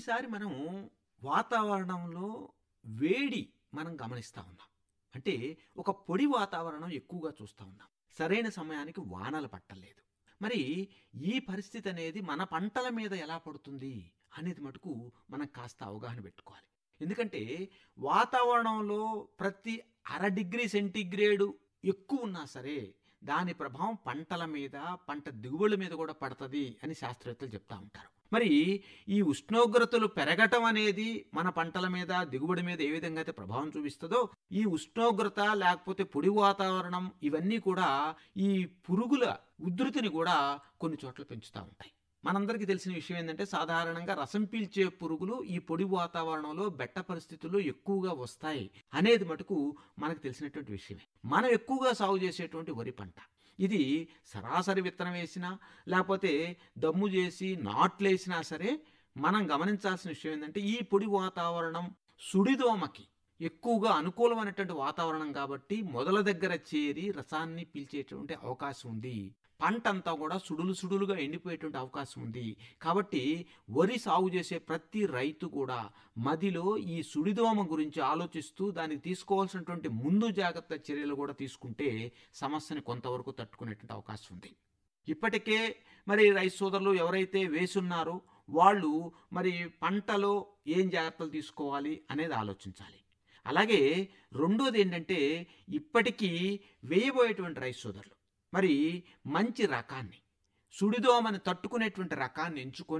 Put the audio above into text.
ఈసారి మనం వాతావరణంలో వేడి మనం గమనిస్తా ఉన్నాం అంటే ఒక పొడి వాతావరణం ఎక్కువగా చూస్తూ ఉన్నాం సరైన సమయానికి వానలు పట్టలేదు మరి ఈ పరిస్థితి అనేది మన పంటల మీద ఎలా పడుతుంది అనేది మటుకు మనం కాస్త అవగాహన పెట్టుకోవాలి ఎందుకంటే వాతావరణంలో ప్రతి అర డిగ్రీ సెంటీగ్రేడు ఎక్కువ ఉన్నా సరే దాని ప్రభావం పంటల మీద పంట దిగుబడుల మీద కూడా పడుతుంది అని శాస్త్రవేత్తలు చెప్తా ఉంటారు మరి ఈ ఉష్ణోగ్రతలు పెరగటం అనేది మన పంటల మీద దిగుబడి మీద ఏ విధంగా అయితే ప్రభావం చూపిస్తుందో ఈ ఉష్ణోగ్రత లేకపోతే పొడి వాతావరణం ఇవన్నీ కూడా ఈ పురుగుల ఉధృతిని కూడా కొన్ని చోట్ల పెంచుతూ ఉంటాయి మనందరికీ తెలిసిన విషయం ఏంటంటే సాధారణంగా రసం పీల్చే పురుగులు ఈ పొడి వాతావరణంలో బెట్ట పరిస్థితుల్లో ఎక్కువగా వస్తాయి అనేది మటుకు మనకు తెలిసినటువంటి విషయమే మనం ఎక్కువగా సాగు చేసేటువంటి వరి పంట ఇది సరాసరి విత్తనం వేసినా లేకపోతే దమ్ము చేసి నాట్లేసినా సరే మనం గమనించాల్సిన విషయం ఏంటంటే ఈ పొడి వాతావరణం సుడిదోమకి ఎక్కువగా అనుకూలమైనటువంటి వాతావరణం కాబట్టి మొదల దగ్గర చేరి రసాన్ని పీల్చేటువంటి అవకాశం ఉంది పంట అంతా కూడా సుడులు సుడులుగా ఎండిపోయేటువంటి అవకాశం ఉంది కాబట్టి వరి సాగు చేసే ప్రతి రైతు కూడా మదిలో ఈ సుడిదోమ గురించి ఆలోచిస్తూ దానికి తీసుకోవాల్సినటువంటి ముందు జాగ్రత్త చర్యలు కూడా తీసుకుంటే సమస్యని కొంతవరకు తట్టుకునేటువంటి అవకాశం ఉంది ఇప్పటికే మరి రైతు సోదరులు ఎవరైతే వేసున్నారో వాళ్ళు మరి పంటలో ఏం జాగ్రత్తలు తీసుకోవాలి అనేది ఆలోచించాలి అలాగే రెండోది ఏంటంటే ఇప్పటికీ వేయబోయేటువంటి రైతు సోదరులు మరి మంచి రకాన్ని సుడిదోమని తట్టుకునేటువంటి రకాన్ని ఎంచుకొని